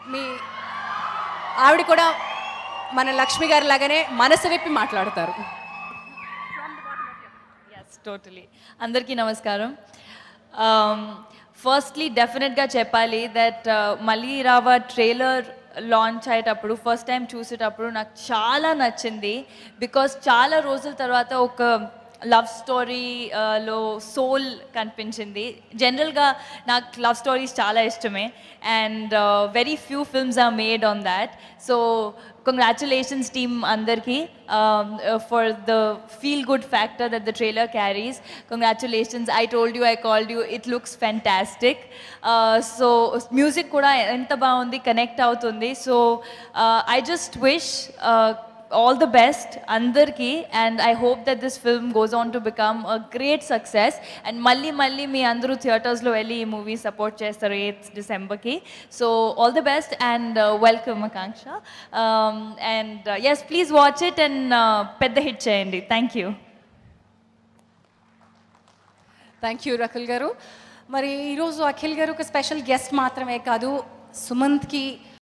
మీ ఆవిడ కూడా మన లక్ష్మి గారి లాగానే మనసు విప్పి మాట్లాడతారు ఎస్ టోటలీ అందరికీ నమస్కారం ఫస్ట్లీ డెఫినెట్గా చెప్పాలి దట్ మళ్ళీ రావ ట్రైలర్ లాంచ్ అయ్యేటప్పుడు ఫస్ట్ టైం చూసేటప్పుడు నాకు చాలా నచ్చింది బికాస్ చాలా రోజుల తర్వాత ఒక లవ్ స్టోరీలో సోల్ కనిపించింది జనరల్గా నాకు లవ్ స్టోరీస్ చాలా ఇష్టమే and very few films are made on that so congratulations team అందరికీ for the feel good factor that the trailer carries congratulations I told you I called you it looks fantastic so music కూడా ఎంత బాగుంది connect అవుతుంది so I just wish all the best అందరికీ and I hope that this film goes on to become a great success and మళ్ళీ మళ్ళీ మీ అందరూ థియేటర్స్లో వెళ్ళి ఈ మూవీ సపోర్ట్ చేస్తారు ఎయిత్ డిసెంబర్కి so all the best and welcome Akanksha and yes please watch it and పెద్ద హిట్ చేయండి thank you thank you Rakul గారు మరి ఈరోజు అఖిల్ గారు ఒక స్పెషల్ గెస్ట్ మాత్రమే కాదు సుమంత్కి